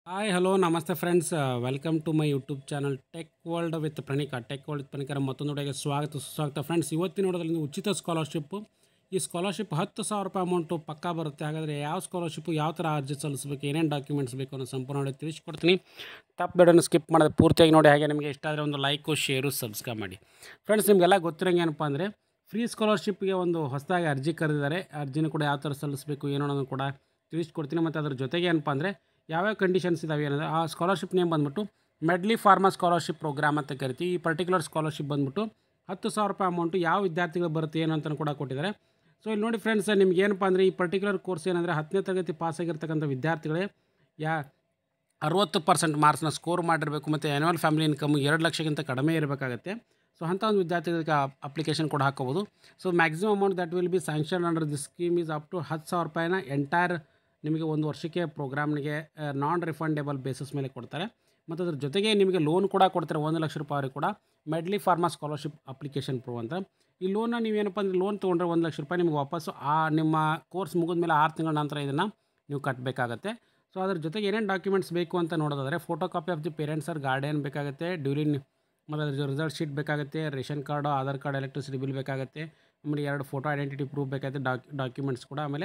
hi hello ನಮಸ್ತೆ friends welcome to my YouTube channel tech world with Praneeka tech world with ಪ್ರಣೀಕರ ಮತ್ತೊಂದು ವಿಡಿಯೋಗೆ ಸ್ವಾಗತ ಸುಸ್ವಾಗತ ಫ್ರೆಂಡ್ಸ್ ಇವತ್ತಿನ ನೋಡೋದ್ರಲ್ಲಿ ಉಚಿತ ಸ್ಕಾಲರ್ಶಿಪ್ಪು ಈ ಸ್ಕಾಲರ್ಶಿಪ್ ಹತ್ತು ಸಾವಿರ ರೂಪಾಯಿ ಅಮೌಂಟು ಪಕ್ಕಾ ಬರುತ್ತೆ ಹಾಗಾದರೆ ಯಾವ ಸ್ಕಾಲರ್ಶಿಪ್ಪು ಯಾವ ಥರ ಅರ್ಜಿ ಸಲ್ಲಿಸಬೇಕು ಏನೇನು ಡಾಕ್ಯುಮೆಂಟ್ಸ್ ಬೇಕು ಅನ್ನೋ ಸಂಪೂರ್ಣ ತಿಳಿಸ್ಕೊಡ್ತೀನಿ ತಪ್ಪು ಬೇಡನ್ನು ಸ್ಕಿಪ್ ಮಾಡೋದು ಪೂರ್ತಿಯಾಗಿ ನೋಡಿ ಹಾಗೆ ನಿಮಗೆ ಇಷ್ಟ ಆದರೆ ಒಂದು ಲೈಕು ಶೇರು ಸಬ್ಸ್ಕ್ರೈಬ್ ಮಾಡಿ ಫ್ರೆಂಡ್ಸ್ ನಿಮಗೆಲ್ಲ ಗೊತ್ತಿರೋಂಗೆ ಏನಪ್ಪ ಅಂದರೆ ಫ್ರೀ ಸ್ಕಾಲರ್ಶಿಪ್ಗೆ ಒಂದು ಹೊಸದಾಗಿ ಅರ್ಜಿ ಕರೆದಿದ್ದಾರೆ ಅರ್ಜಿನ ಕೂಡ ಯಾವ ಥರ ಸಲ್ಲಿಸಬೇಕು ಏನೋ ಅನ್ನೋದನ್ನು ಕೂಡ ತಿಳಿಸ್ಕೊಡ್ತೀನಿ ಮತ್ತು ಅದ್ರ ಜೊತೆಗೆ ಏನಪ್ಪ ಅಂದರೆ ಯಾವ್ಯಾವ ಕಂಡೀಷನ್ಸ್ ಇದಾವೆ ಏನಂದರೆ ಆ ಸ್ಕಾಲರ್ಶಿಪ್ ನೇಮ್ ಬಂದ್ಬಿಟ್ಟು ಮೆಡ್ಲಿ ಫಾರ್ಮಾ ಸ್ಕಾಲರ್ಶಿಪ್ ಪ್ರೋಗ್ರಾಮ್ ಅಂತ ಕರಿತೀವಿ ಈ ಪರ್ಟಿಕ್ಯುಲರ್ ಸ್ಕಾಲರ್ಶಿಪ್ ಬಂದ್ಬಿಟ್ಟು ಹತ್ತು ಸಾವಿರ ರೂಪಾಯಿ ಅಮೌಂಟು ಯಾವ ವಿದ್ಯಾರ್ಥಿಗಳು ಬರುತ್ತೆ ಏನು ಅಂತಲೂ ಕೂಡ ಕೊಟ್ಟಿದ್ದಾರೆ ಸೊ ಇಲ್ಲಿ ನೋಡಿ ಫ್ರೆಂಡ್ಸ್ ನಿಮ್ಗೆ ಏನಪ್ಪ ಅಂದರೆ ಈ ಪರ್ಟಿಕ್ಯುಲರ್ ಕೋರ್ಸ್ ಏನಂದರೆ ಹತ್ತನೇ ತರಗತಿ ಪಾಸ್ ಆಗಿರ್ತಕ್ಕಂಥ ವಿದ್ಯಾರ್ಥಿಗಳೇ ಯಾ ಅರುವತ್ತು ಪರ್ಸೆಂಟ್ ಮಾರ್ಕ್ಸ್ನ ಸ್ಕೋರ್ ಮಾಡಿರಬೇಕು ಮತ್ತು ಆ್ಯನ್ಯುವಲ್ ಫ್ಯಾಮಿಲಿ ಇನ್ಕಮ್ ಎರಡು ಲಕ್ಷಕ್ಕಿಂತ ಕಡಿಮೆ ಇರಬೇಕಾಗುತ್ತೆ ಸೊ ಅಂಥ ಒಂದು ವಿದ್ಯಾರ್ಥಿಗಳಿಗೆ ಅಪ್ಲಿಕೇಶನ್ ಕೂಡ ಹಾಕೋಬೋದು so maximum amount that will be sanction under this scheme is up to ಹತ್ತು ಸಾವಿರ ರೂಪಾಯಿನ ಎಂಟೈರ್ ನಿಮಗೆ ಒಂದು ವರ್ಷಕ್ಕೆ ಪ್ರೋಗ್ರಾಮ್ನಿಗೆ ನಾನ್ ರಿಫಂಡೇಬಲ್ ಬೇಸಿಸ್ ಮೇಲೆ ಕೊಡ್ತಾರೆ ಮತ್ತು ಅದ್ರ ಜೊತೆಗೆ ನಿಮಗೆ ಲೋನ್ ಕೂಡ ಕೊಡ್ತಾರೆ ಒಂದು ಲಕ್ಷ ರೂಪಾಯಿ ಕೂಡ Medly Pharma scholarship application prove ಅಂತ ಈ ಲೋನ್ನ ನೀವೇನಪ್ಪ ಅಂದರೆ ಲೋನ್ ತೊಗೊಂಡ್ರೆ ಒಂದು ಲಕ್ಷ ರೂಪಾಯಿ ನಿಮಗೆ ವಾಪಸ್ಸು ಆ ನಿಮ್ಮ ಕೋರ್ಸ್ ಮುಗಿದ ಮೇಲೆ ಆರು ತಿಂಗಳ ನಂತರ ಇದನ್ನು ನೀವು ಕಟ್ಟಬೇಕಾಗತ್ತೆ ಸೊ ಅದ್ರ ಜೊತೆಗೆ ಏನೇನು ಡಾಕ್ಯುಮೆಂಟ್ಸ್ ಬೇಕು ಅಂತ ನೋಡೋದಾದರೆ photo copy of the parents or guardian ಬೇಕಾಗುತ್ತೆ ಡ್ಯೂರಿನ್ ಮತ್ತು ಅದ್ರ ರಿಸಲ್ಟ್ ಶೀಟ್ ಬೇಕಾಗುತ್ತೆ ration card Aadhaar card electricity bill ಬೇಕಾಗುತ್ತೆ ಆಮೇಲೆ ಎರಡು ಫೋಟೋ ಐಡೆಂಟಿಟಿ ಪ್ರೂಫ್ ಬೇಕಾಗುತ್ತೆ ಡಾಕ್ ಡಾಕ್ಯುಮೆಂಟ್ಸ್ ಕೂಡ ಆಮೇಲೆ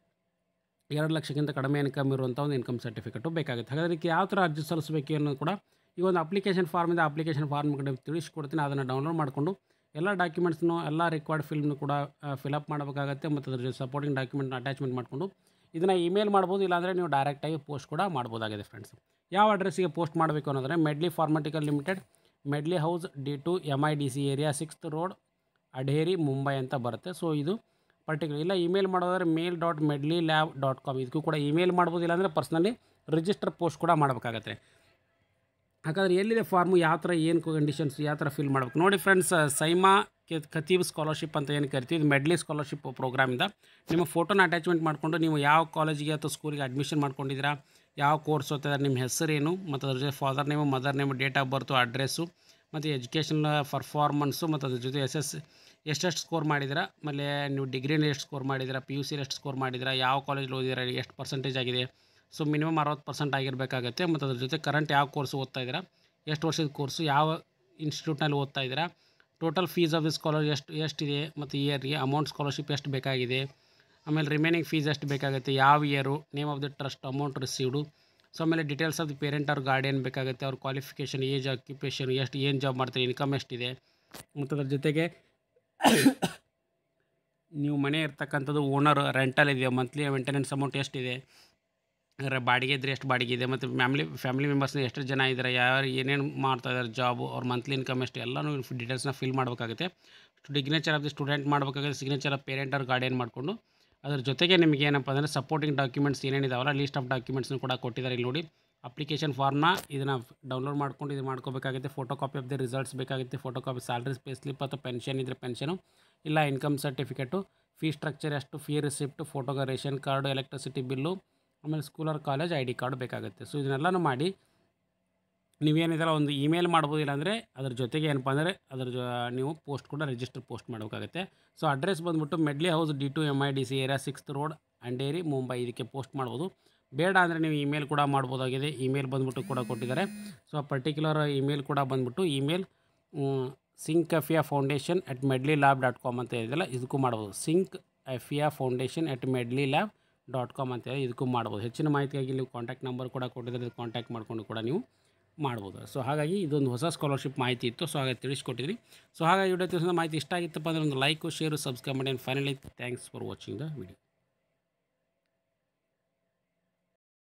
ಎರಡು ಲಕ್ಷಕ್ಕಿಂತ ಕಡಿಮೆ ಇನ್ಕಮ್ ಇರುವಂಥ ಒಂದು ಇನ್ಕಮ್ ಸರ್ಟಿಫಿಕೇಟು ಬೇಕಾಗುತ್ತೆ ಹಾಗಾದ್ರೆ ಇದಕ್ಕೆ ಯಾವ ಥರ ಅರ್ಜಿ ಸಲ್ಲಿಸಬೇಕು ಅನ್ನೋದು ಕೂಡ ಈ ಒಂದು ಅಪ್ಲಿಕೇಶನ್ ಫಾರ್ಮ್ ಇದೆ ಅಪ್ಲಿಕೇಶನ್ ಫಾರ್ಮ್ ಕಡೆ ತಿಳಿಸ್ಕೊಡ್ತೀನಿ ಅದನ್ನು ಡೌನ್ಲೋಡ್ ಮಾಡಿಕೊಂಡು ಎಲ್ಲ ಡಾಕ್ಯುಮೆಂಟ್ಸ್ನು ಎಲ್ಲ ರಿಕ್ವೈರ್ಡ್ ಫಿಲ್ಮ್ನು ಕೂಡ ಫಿಲಪ್ ಮಾಡಬೇಕಾಗತ್ತೆ ಮತ್ತು ಅದ್ರ ಜೊತೆ ಸಪೋರ್ಟಿಂಗ್ ಡಾಕ್ಯುಮೆಂಟ್ನ ಅಟ್ಯಾಚ್ಮೆಂಟ್ ಮಾಡಿಕೊಂಡು ಇದನ್ನು ಇಮೇಲ್ ಮಾಡ್ಬೋದು ಇಲ್ಲಾಂದರೆ ನೀವು ಡೈರೆಕ್ಟಾಗಿ ಪೋಸ್ಟ್ ಕೂಡ ಮಾಡ್ಬೋದಾಗಿದೆ ಫ್ರೆಂಡ್ಸ್ ಯಾವ ಅಡ್ರೆಸ್ಸಿಗೆ ಪೋಸ್ಟ್ ಮಾಡಬೇಕು ಅನ್ನೋದ್ರೆ Medly pharmaceutical limited Medly house D two M I D C area sixth road Andheri Mumbai ಅಂತ ಬರುತ್ತೆ ಸೊ ಇದು ಪರ್ಟಿಕ್ಯುಲರ್ ಇಲ್ಲ ಇಮೇಲ್ ಮಾಡೋದಾದ್ರೆ mail dot Medly lab dot com ಇದಕ್ಕೂ ಕೂಡ ಇಮೇಲ್ ಮಾಡ್ಬೋದು ಇಲ್ಲಾಂದರೆ ಪರ್ಸ್ನಲಿ ರಿಜಿಸ್ಟರ್ ಪೋಸ್ಟ್ ಕೂಡ ಮಾಡಬೇಕಾಗತ್ತೆ ಹಾಗಾದ್ರೆ ಎಲ್ಲಿದೆ ಫಾರ್ಮು ಯಾವ ಥರ ಏನು ಕಂಡೀಷನ್ಸ್ ಯಾವ ಥರ ಫಿಲ್ ಮಾಡ್ಬೇಕು ನೋಡಿ friends Saima K Khatib scholarship ಅಂತ ಏನು ಕರಿತೀವಿ ಇದು ಮೆಡ್ಲಿ ಸ್ಕಾಲರ್ಶಿಪ್ ಪ್ರೋಗ್ರಾಮಿಂದ ನಿಮ್ಮ ಫೋಟೋನ ಅಟ್ಯಾಚ್ಮೆಂಟ್ ಮಾಡಿಕೊಂಡು ನೀವು ಯಾವ ಕಾಲೇಜಿಗೆ ಅಥವಾ ಸ್ಕೂಲಿಗೆ ಅಡ್ಮಿಷನ್ ಮಾಡ್ಕೊಂಡಿದ್ದೀರಾ ಯಾವ ಕೋರ್ಸ್ ಓದ್ತಿದ್ದಾರೆ ನಿಮ್ಮ ಹೆಸರೇನು ಮತ್ತು ಅದ್ರ ಜೊತೆ father name mother name date of birth address ಮತ್ತು ಎಜುಕೇಷನ್ ಪರ್ಫಾರ್ಮೆನ್ಸು ಮತ್ತು ಅದ್ರ ಜೊತೆ ಎಸ್ ಎಸ್ ಎಷ್ಟೆಷ್ಟು ಸ್ಕೋರ್ ಮಾಡಿದ್ದೀರಾ ಆಮೇಲೆ ನೀವು ಡಿಗ್ರಿನ ಎಷ್ಟು ಸ್ಕೋರ್ ಮಾಡಿದ್ದೀರಾ ಪಿ ಯು ಸಿಲಿ ಎಷ್ಟು ಸ್ಕೋರ್ ಮಾಡಿದ್ದೀರಾ ಯಾವ ಕಾಲೇಜಲ್ಲಿ ಓದಿದ್ದೀರಾ ಎಷ್ಟು ಪರ್ಸೆಂಟೇಜ್ ಆಗಿದೆ ಸೊ ಮಿನಿಮಮ್ ಅರವತ್ತು ಪರ್ಸೆಂಟ್ ಆಗಿರಬೇಕಾಗತ್ತೆ ಮತ್ತು ಅದ್ರ ಜೊತೆ ಕರೆಂಟ್ ಯಾವ ಕೋರ್ಸ್ ಓದ್ತಾ ಇದ್ದೀರಾ ಎಷ್ಟು ವರ್ಷದ ಕೋರ್ಸು ಯಾವ ಇನ್ಸ್ಟಿಟ್ಯೂಟ್ನಲ್ಲಿ ಓದ್ತಾ ಇದ್ದೀರಾ total fees of the scholar ಎಷ್ಟು ಎಷ್ಟಿದೆ ಮತ್ತು ಇಯರ್ಗೆ ಅಮೌಂಟ್ ಸ್ಕಾಲರ್ಶಿಪ್ ಎಷ್ಟು ಬೇಕಾಗಿದೆ ಆಮೇಲೆ ರಿಮೈನಿಂಗ್ ಫೀಸ್ ಎಷ್ಟು ಬೇಕಾಗುತ್ತೆ ಯಾವ year name of the trust amount received so ಆಮೇಲೆ ಡೀಟೇಲ್ಸ್ ಆಫ್ ದಿ ಪೇರೆಂಟ್ ಅವ್ರ ಗಾರ್ಡಿಯನ್ ಬೇಕಾಗುತ್ತೆ ಅವ್ರ ಕ್ವಾಲಿಫಿಕೇಷನ್ ಏಜ್ ಆಕ್ಯುಪೇಷನ್ ಎಷ್ಟು ಏನು ಜಾಬ್ ಮಾಡ್ತಾರೆ ಇನ್ಕಮ್ ಎಷ್ಟಿದೆ ಮತ್ತು ಅದ್ರ ಜೊತೆಗೆ ನೀವು ಮನೆ ಇರ್ತಕ್ಕಂಥದ್ದು ಓನರ್ ರೆಂಟಲ್ ಇದೆಯಾ ಮಂತ್ಲಿ ಮೇಂಟೆನೆನ್ಸ್ ಅಮೌಂಟ್ ಎಷ್ಟಿದೆ ಅಂದರೆ ಬಾಡಿಗೆ ಇದ್ದರೆ ಎಷ್ಟು ಬಾಡಿಗೆ ಇದೆ ಮತ್ತು ಫ್ಯಾಮಿಲಿ ಫ್ಯಾಮಿಲಿ ಮೆಂಬರ್ಸ್ನ ಎಷ್ಟು ಜನ ಇದ್ದಾರೆ ಯಾರು ಏನೇನು ಮಾಡ್ತಾ ಇದ್ದಾರೆ ಜಾಬು ಅವ್ರ ಮಂತ್ಲಿ ಇನ್ಕಮ್ ಎಷ್ಟು ಎಲ್ಲನೂ ಡೀಟೇಲ್ಸ್ನ ಫಿಲ್ ಮಾಡಬೇಕಾಗುತ್ತೆ ಸಿಗ್ನೇಚರ್ ಆಫ್ ದಿ ಸ್ಟೂಡೆಂಟ್ ಮಾಡಬೇಕಾಗುತ್ತೆ ಸಿಗ್ನೇಚರ್ ಆಫ್ ಪೇರೆಂಟ್ ಅವ್ರ ಗಾರ್ಡಿಯನ್ ಮಾಡಿಕೊಂಡು ಅದ್ರ ಜೊತೆಗೆ ನಿಮಗೆ ಏನಪ್ಪ ಅಂದರೆ ಸಪೋರ್ಟಿಂಗ್ ಡಾಕ್ಯುಮೆಂಟ್ಸ್ ಏನೇನಿದಾವಲ್ಲ ಲೀಸ್ಟ್ ಆಫ್ ಡಾಕ್ಯುಮೆಂಟ್ಸ್ನು ಕೂಡ ಕೊಟ್ಟಿದ್ದಾರೆ ಇಲ್ಲಿ ನೋಡಿ ಅಪ್ಲಿಕೇಶನ್ ಫಾರ್ಮ್ನ ಇದನ್ನು ಡೌನ್ಲೋಡ್ ಮಾಡ್ಕೊಂಡು ಇದು ಮಾಡ್ಕೋಬೇಕಾಗುತ್ತೆ photo copy of the results ಬೇಕಾಗುತ್ತೆ photo copy salary pay slip ಅಥವಾ ಪೆನ್ಷನ್ ಇದ್ದರೆ ಪೆನ್ಷನು ಇಲ್ಲ ಇನ್ಕಮ್ ಸರ್ಟಿಫಿಕೇಟು ಫೀ ಸ್ಟ್ರಕ್ಚರ್ ಎಷ್ಟು ಫೀ ರಿಸಿಪ್ಟು ಫೋಟೋಗ ರೇಷನ್ ಕಾರ್ಡು ಎಲೆಕ್ಟ್ರಿಸಿಟಿ ಬಿಲ್ಲು ಆಮೇಲೆ school or college I D card ಬೇಕಾಗುತ್ತೆ ಸೊ ಇದನ್ನೆಲ್ಲನೂ ಮಾಡಿ ನೀವೇನಿದೆಲ್ಲ ಒಂದು ಇಮೇಲ್ ಮಾಡ್ಬೋದು ಇಲ್ಲಾಂದರೆ ಅದ್ರ ಜೊತೆಗೆ ಏನಪ್ಪ ಅಂದರೆ ಅದ್ರ ಜೊ ನೀವು ಪೋಸ್ಟ್ ಕೂಡ ರಿಜಿಸ್ಟರ್ ಪೋಸ್ಟ್ ಮಾಡಬೇಕಾಗುತ್ತೆ ಸೊ ಅಡ್ರೆಸ್ ಬಂದುಬಿಟ್ಟು Medly house D two M I D C area sixth road Andheri Mumbai ಇದಕ್ಕೆ ಪೋಸ್ಟ್ ಮಾಡ್ಬೋದು ಬೇಡ ಅಂದರೆ ನೀವು ಇಮೇಲ್ ಕೂಡ ಮಾಡ್ಬೋದಾಗಿದೆ ಇಮೇಲ್ ಬಂದುಬಿಟ್ಟು ಕೂಡ ಕೊಟ್ಟಿದ್ದಾರೆ ಸೊ ಪರ್ಟಿಕ್ಯುಲರ್ ಇಮೇಲ್ ಕೂಡ ಬಂದುಬಿಟ್ಟು ಇಮೇಲ್ ಸಿಂಕ್ ಎಫಿಯಾ foundation at Medly lab dot com ಅಂತ ಇದೆಯಲ್ಲ ಇದಕ್ಕೂ ಮಾಡ್ಬೋದು ಸಿಂಕ್ ಎಫಿಯಾ foundation at Medly lab dot com ಅಂತ ಹೇಳಿ ಇದಕ್ಕೂ ಮಾಡ್ಬೋದು ಹೆಚ್ಚಿನ ಮಾಹಿತಿಯಾಗಿ ನೀವು ಕಾಂಟ್ಯಾಕ್ಟ್ ನಂಬರ್ ಕೂಡ ಕೊಟ್ಟಿದ್ದಾರೆ ಕಾಂಟ್ಯಾಕ್ಟ್ ಮಾಡಿಕೊಂಡು ಕೂಡ ನೀವು ಮಾಡ್ಬೋದು ಸೊ ಹಾಗಾಗಿ ಇದೊಂದು ಹೊಸ ಸ್ಕಾಲರ್ಶಿಪ್ ಮಾಹಿತಿ ಇತ್ತು ಸೊ ಹಾಗಾಗಿ ತಿಳಿಸ್ಕೊಟ್ಟಿದ್ದೀನಿ ಸೊ ಹಾಗಾಗಿ ವಿಡಿಯೋ ತಿಳಿಸಿದ ಮಾಹಿತಿ ಇಷ್ಟ ಆಗಿತ್ತಪ್ಪ ಅಂದರೆ ಒಂದು ಲೈಕು ಶೇರು ಸಬ್ಸ್ಕ್ರೈಬ್ ಮಾಡಿ finally thanks for watching the video